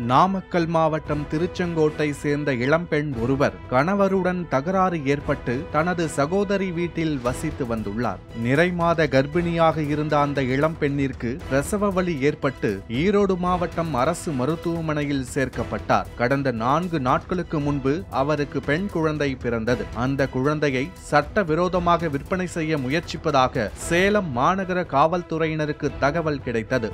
நாமக்கல் மாவட்டம் திருச்செங்கோட்டை சேர்ந்த இளம்பெண் ஒருவர் கணவருடன் தகராறு ஏற்பட்டு தனது சகோதரி வீட்டில் வசித்து வந்துள்ளார் நிறைமாத கர்ப்பிணியாக இருந்த அந்த இளம்பெண்ணிற்கு பிரசவ வலி ஏற்பட்டு ஈரோடு மாவட்டம் அரசு மருத்துவமனையில் சேர்க்கப்பட்டார் கடந்த நான்கு நாட்களுக்கு முன்பு அவருக்கு பெண் குழந்தை பிறந்தது அந்த குழந்தையை சட்டவிரோதமாக விற்பனை செய்ய முயற்சிப்பதாக சேலம் மாநகர காவல்துறையினருக்கு தகவல் கிடைத்தது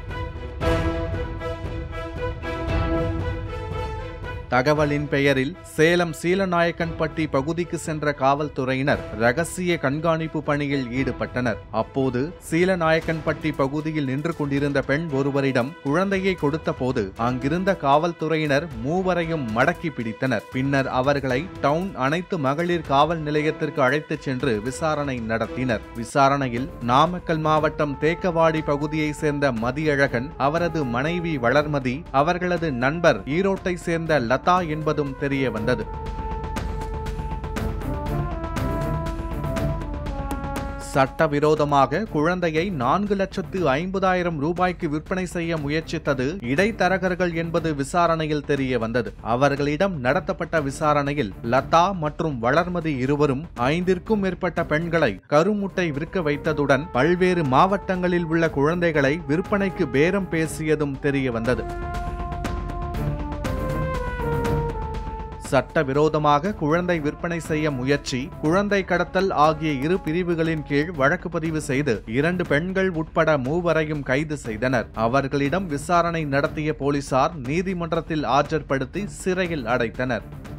தகவலின் பெயரில் சேலம் சீலநாயக்கன்பட்டி பகுதிக்கு சென்ற காவல்துறையினர் ரகசிய கண்காணிப்பு பணியில் ஈடுபட்டனர் அப்போது சீலநாயக்கன்பட்டி பகுதியில் நின்று கொண்டிருந்த பெண் ஒருவரிடம் குழந்தையை கொடுத்தபோது அங்கிருந்த காவல்துறையினர் மூவரையும் மடக்கி பிடித்தனர் பின்னர் அவர்களை டவுன் அனைத்து மகளிர் காவல் நிலையத்திற்கு அழைத்துச் சென்று விசாரணை நடத்தினர் விசாரணையில் நாமக்கல் மாவட்டம் தேக்கவாடி பகுதியைச் சேர்ந்த மதியழகன் அவரது மனைவி வளர்மதி அவர்களது நண்பர் ஈரோட்டை சேர்ந்த லதா என்பதும் தெரிய வந்தது சட்டவிரோதமாக குழந்தையை நான்கு லட்சத்து ஐம்பதாயிரம் ரூபாய்க்கு விற்பனை செய்ய முயற்சித்தது இடைத்தரகர்கள் என்பது விசாரணையில் தெரிய வந்தது அவர்களிடம் நடத்தப்பட்ட விசாரணையில் லதா மற்றும் வளர்மதி இருவரும் ஐந்திற்கும் மேற்பட்ட பெண்களை கருமுட்டை விற்க வைத்ததுடன் பல்வேறு மாவட்டங்களில் உள்ள குழந்தைகளை விற்பனைக்கு பேரம் பேசியதும் தெரிய வந்தது சட்டவிரோதமாக குழந்தை விற்பனை செய்ய முயற்சி குழந்தை கடத்தல் ஆகிய இரு பிரிவுகளின் கீழ் வழக்கு பதிவு செய்து இரண்டு பெண்கள் உட்பட மூவரையும் கைது செய்தனர் அவர்களிடம் விசாரணை நடத்திய போலீசார் நீதிமன்றத்தில் ஆஜர்படுத்தி சிறையில் அடைத்தனர்